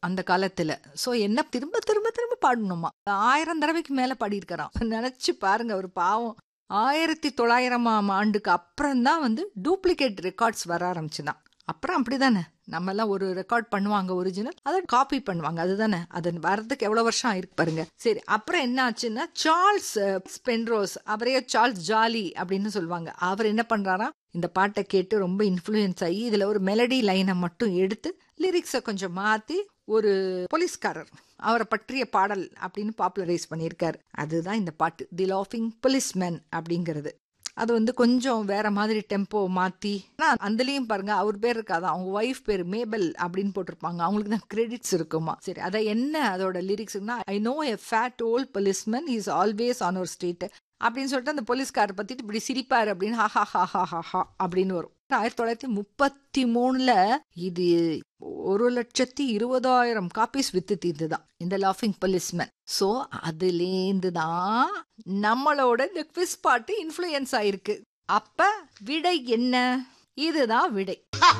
அந்த காலத்துல சோ என்ன திரும்ப திரும்ப திரும்ப பாடணுமா ஆயிரம் தடவைக்கு மேல பாடியிருக்கிறான் நினைச்சு பாருங்க ஒரு பாவம் ஆயிரத்தி தொள்ளாயிரமாம் ஆண்டுக்கு அப்புறம் தான் வந்து டூப்ளிகேட் ரெக்கார்ட்ஸ் வர ஆரம்பிச்சுதான் அப்புறம் அப்படிதானே நம்ம எல்லாம் ஒரு ரெக்கார்ட் பண்ணுவாங்க ஒரிஜினல் அதை காப்பி பண்ணுவாங்க அதுதானே அது வர்றதுக்கு எவ்வளவு வருஷம் ஆயிருக்கு பாருங்க சரி அப்புறம் என்ன ஆச்சுன்னா சார்ல்ஸ் ஸ்பென்ரோஸ் அவரையே சார்ல்ஸ் ஜாலி அப்படின்னு சொல்லுவாங்க அவர் என்ன பண்றாரா இந்த பாட்டை கேட்டு ரொம்ப இன்ஃப்ளூயன்ஸ் ஆகி இதுல ஒரு மெலடி லைனை மட்டும் எடுத்து லிரிக்ஸை கொஞ்சம் மாத்தி ஒரு போலீஸ்காரர் அவரை பற்றிய பாடல் அப்படின்னு பாப்புலரைஸ் பண்ணியிருக்காரு அதுதான் இந்த பாட்டு தி லாஃபிங் போலீஸ்மேன் அப்படிங்கிறது அது வந்து கொஞ்சம் வேற மாதிரி டெம்போ மாத்தி ஆனா அதுலயும் பாருங்க அவர் பேர் இருக்காதான் அவங்க ஒய்ஃப் பேர் மேபல் அப்படின்னு போட்டிருப்பாங்க அவங்களுக்கு தான் கிரெடிட்ஸ் இருக்குமா சரி அதை என்ன அதோட லிரிக்ஸ்னா I know a fat old policeman is always on ஒரு ஸ்ட்ரீட் அப்படின்னு சொல்லிட்டு அந்த போலீஸ்காரை பத்திட்டு இப்படி சிரிப்பாரு அப்படின்னு ஹா ஹா ஹா ஹா ஹா ஹா அப்படின்னு வரும் ஆயிரத்தி தொள்ளாயிரத்தி முப்பத்தி மூணுல இது ஒரு லட்சத்தி இருபதாயிரம் காப்பீஸ் வித்து தீர்ந்துதான் இந்த லாஃபிங் போலீஸ்மேன் சோ அதுலேருந்து தான் நம்மளோட இந்த குவிஸ் பாட்டு இன்ஃப்ளூயன்ஸ் ஆயிருக்கு அப்ப விடை என்ன இதுதான் விடை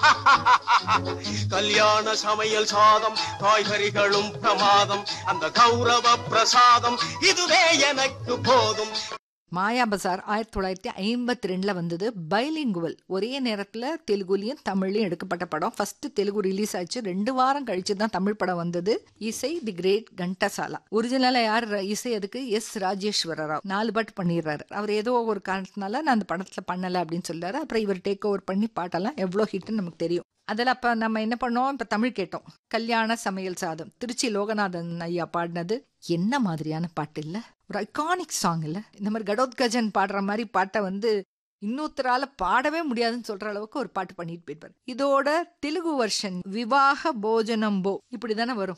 கல்யாண சமையல் சாதம் காய்கறிகளும் பிரமாதம் அந்த கௌரவ பிரசாதம் இதுவே எனக்கு போதும் மாயா பசார் ஆயிரத்தி தொள்ளாயிரத்தி ஐம்பத்தி ரெண்டுல வந்தது பைலிங்குவல் ஒரே நேரத்துல தெலுங்குலயும் தமிழ்லயும் எடுக்கப்பட்ட படம் ஃபர்ஸ்ட் தெலுங்கு ரிலீஸ் ஆச்சு ரெண்டு வாரம் கழிச்சு தான் தமிழ் படம் வந்தது இசை தி கிரேட் கண்டசாலா ஒரிஜினலா யார் ர- இசை அதுக்கு எஸ் ராஜேஸ்வர ராவ் நாலு பாட்டு பண்ணிடுறாரு அவர் ஏதோ ஒரு காரணத்தினால நான் அந்த படத்துல பண்ணல அப்படின்னு சொல்றாரு அப்புறம் இவர் டேக் ஓவர் பண்ணி பாட்டெல்லாம் எவ்வளவு ஹிட்னு நமக்கு தெரியும் அதில் அப்போ நம்ம என்ன பண்ணோம் இப்போ தமிழ் கேட்டோம் கல்யாண சமையல் சாதம் திருச்சி லோகநாதன் ஐயா பாடினது என்ன மாதிரியான பாட்டு இல்ல ஒரு ஐகானிக் சாங் இல்ல இந்த மாதிரி கடோத்கஜன் பாடுற மாதிரி பாட்டை வந்து இன்னொருத்தரால பாடவே முடியாதுன்னு சொல்ற அளவுக்கு ஒரு பாட்டு பண்ணிட்டு போயிருப்பாரு இதோட தெலுங்கு வெர்ஷன் விவாக போஜனம்போ இப்படிதானே வரும்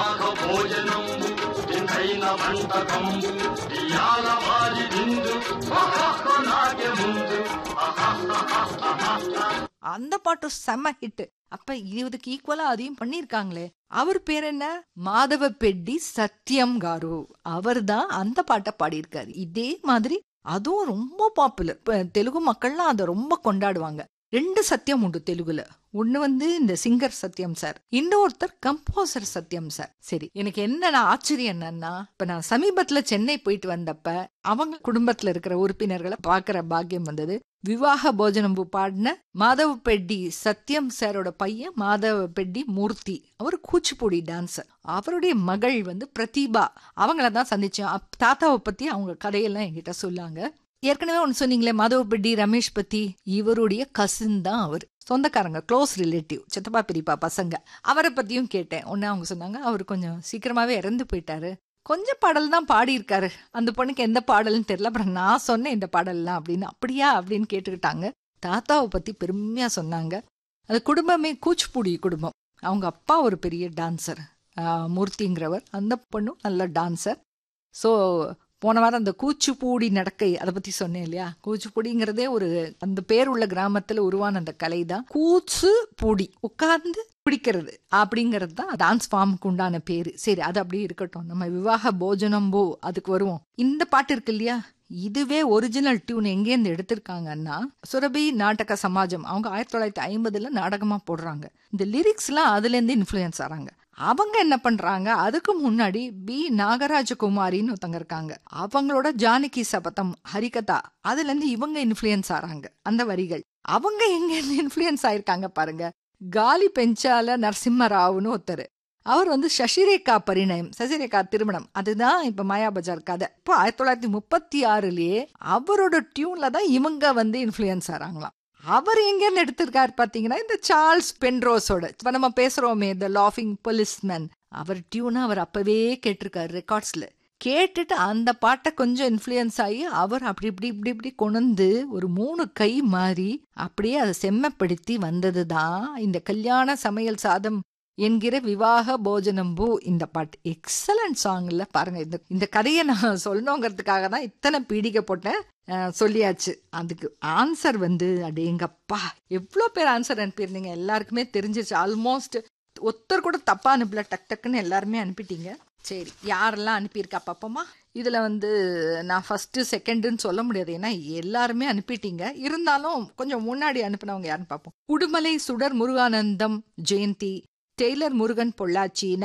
அந்த பாட்டு செம்ம ஹிட் அப்ப இதுக்கு ஈக்குவலா அதையும் பண்ணிருக்காங்களே அவர் பேர் என்ன மாதவ பெட்டி சத்யம் காரு அவர் தான் அந்த பாட்டை பாடியிருக்காரு இதே மாதிரி அதுவும் ரொம்ப பாப்புலர் இப்ப தெலுங்கு மக்கள்லாம் அதை ரொம்ப கொண்டாடுவாங்க ரெண்டு சத்தியம் உண்டு தெலுங்குல ஒண்ணு வந்து இந்த சிங்கர் சத்யம் சார் இன்னொருத்தர் கம்போசர் சத்யம் சார் சரி எனக்கு என்ன ஆச்சரியம் என்னன்னா இப்ப நான் சமீபத்துல சென்னை போயிட்டு வந்தப்ப அவங்க குடும்பத்துல இருக்கிற உறுப்பினர்களை பாக்குற பாக்கியம் வந்தது விவாக போஜனம்பு பாடின மாதவ பெட்டி சத்யம் சாரோட பையன் மாதவ பெட்டி மூர்த்தி அவர் கூச்சிப்பூடி டான்சர் அவருடைய மகள் வந்து பிரதீபா அவங்கள தான் சந்திச்சோம் அப்- தாத்தாவை பத்தி அவங்க கதையெல்லாம் என்கிட்ட சொல்லாங்க ஏற்கனவே ஒன்று சொன்னீங்களே மாதவ பெட்டி ரமேஷ் பத்தி இவருடைய கசின் தான் அவர் சொந்தக்காரங்க க்ளோஸ் ரிலேட்டிவ் சித்தப்பா பெரியப்பா பசங்க அவரை பத்தியும் கேட்டேன் ஒன்னு அவங்க சொன்னாங்க அவர் கொஞ்சம் சீக்கிரமாவே இறந்து போயிட்டாரு கொஞ்சம் பாடல் தான் பாடியிருக்காரு அந்த பொண்ணுக்கு எந்த பாடல்னு தெரியல அப்புறம் நான் சொன்னேன் இந்த பாடல்லாம் அப்படின்னு அப்படியா அப்படின்னு கேட்டுக்கிட்டாங்க தாத்தாவை பத்தி பெருமையா சொன்னாங்க அது குடும்பமே கூச்சிப்பூடி குடும்பம் அவங்க அப்பா ஒரு பெரிய டான்சர் மூர்த்திங்கிறவர் அந்த பொண்ணும் நல்ல டான்சர் ஸோ போன வாரம் அந்த கூச்சிப்பூடி நடக்கை அதை பத்தி சொன்னேன் இல்லையா கூச்சிப்பூடிங்கிறதே ஒரு அந்த பேர் உள்ள கிராமத்துல உருவான அந்த கலை தான் கூச்சு பூடி உட்கார்ந்து பிடிக்கிறது அப்படிங்கிறது தான் டான்ஸ் ஃபார்முக்கு உண்டான பேரு சரி அது அப்படியே இருக்கட்டும் நம்ம விவாக போஜனம்போ அதுக்கு வருவோம் இந்த பாட்டு இருக்கு இல்லையா இதுவே ஒரிஜினல் டியூன் எங்கேருந்து எடுத்திருக்காங்கன்னா சுரபி நாடக சமாஜம் அவங்க ஆயிரத்தி தொள்ளாயிரத்தி ஐம்பதுல நாடகமா போடுறாங்க இந்த லிரிக்ஸ்லாம் அதுல இருந்து இன்ஃப்ளூயன்ஸ் ஆறாங்க அவங்க என்ன பண்றாங்க அதுக்கு முன்னாடி பி நாகராஜகுமாரின்னு ஒருத்தங்க இருக்காங்க அவங்களோட ஜானகி சபதம் ஹரிகதா அதுல இருந்து இவங்க இன்ஃப்ளூயன்ஸ் ஆறாங்க அந்த வரிகள் அவங்க எங்க இருந்து இன்ஃப்ளூயன்ஸ் ஆயிருக்காங்க பாருங்க காலி பெஞ்சால நரசிம்ம ராவ்னு ஒருத்தர் அவர் வந்து சசிரேகா பரிணயம் சசிரேகா திருமணம் அதுதான் இப்ப மாயா பஜார் கதை இப்போ ஆயிரத்தி தொள்ளாயிரத்தி முப்பத்தி ஆறுலயே அவரோட டியூன்ல தான் இவங்க வந்து இன்ஃப்ளூயன்ஸ் ஆறாங்களாம் அவர் எங்க இருந்து எடுத்திருக்காரு பாத்தீங்கன்னா இந்த சார்ல்ஸ் பென்ரோஸோட இப்ப நம்ம பேசுறோமே இந்த லாஃபிங் policeman அவர் டியூனை அவர் அப்பவே கேட்டிருக்காரு ரெக்கார்ட்ஸ்ல கேட்டுட்டு அந்த பாட்டை கொஞ்சம் இன்ஃப்ளூயன்ஸ் ஆகி அவர் அப்படி இப்படி இப்படி இப்படி கொண்டு ஒரு மூணு கை மாறி அப்படியே அதை செம்மப்படுத்தி வந்தது தான் இந்த கல்யாண சமையல் சாதம் என்கிற விவாக போஜனம்பூ இந்த பாட்டு எக்ஸலண்ட் சாங்ல பாருங்க இந்த இந்த கதையை நான் சொல்லணுங்கிறதுக்காக தான் இத்தனை பீடிகை போட்டேன் அஹ், சொல்லியாச்சு அதுக்கு ஆன்சர் வந்து அடேங்கப்பா எவ்வளோ பேர் ஆன்சர் அனுப்பியிருந்தீங்க எல்லாருக்குமே தெரிஞ்சிருச்சு ஆல்மோஸ்ட் ஒருத்தர் கூட தப்பா அனுப்பல டக் டக்குன்னு எல்லாருமே அனுப்பிட்டீங்க சரி யாரெல்லாம் அனுப்பியிருக்கா பாப்போமா இதுல வந்து நான் ஃபர்ஸ்ட் செகண்டுன்னு சொல்ல முடியாது ஏன்னா எல்லாருமே அனுப்பிட்டீங்க இருந்தாலும் கொஞ்சம் முன்னாடி அனுப்பினவங்க யாருன்னு பார்ப்போம் உடுமலை சுடர் முருகானந்தம் ஜெயந்தி டெய்லர் முருகன் பொள்ளாச்சி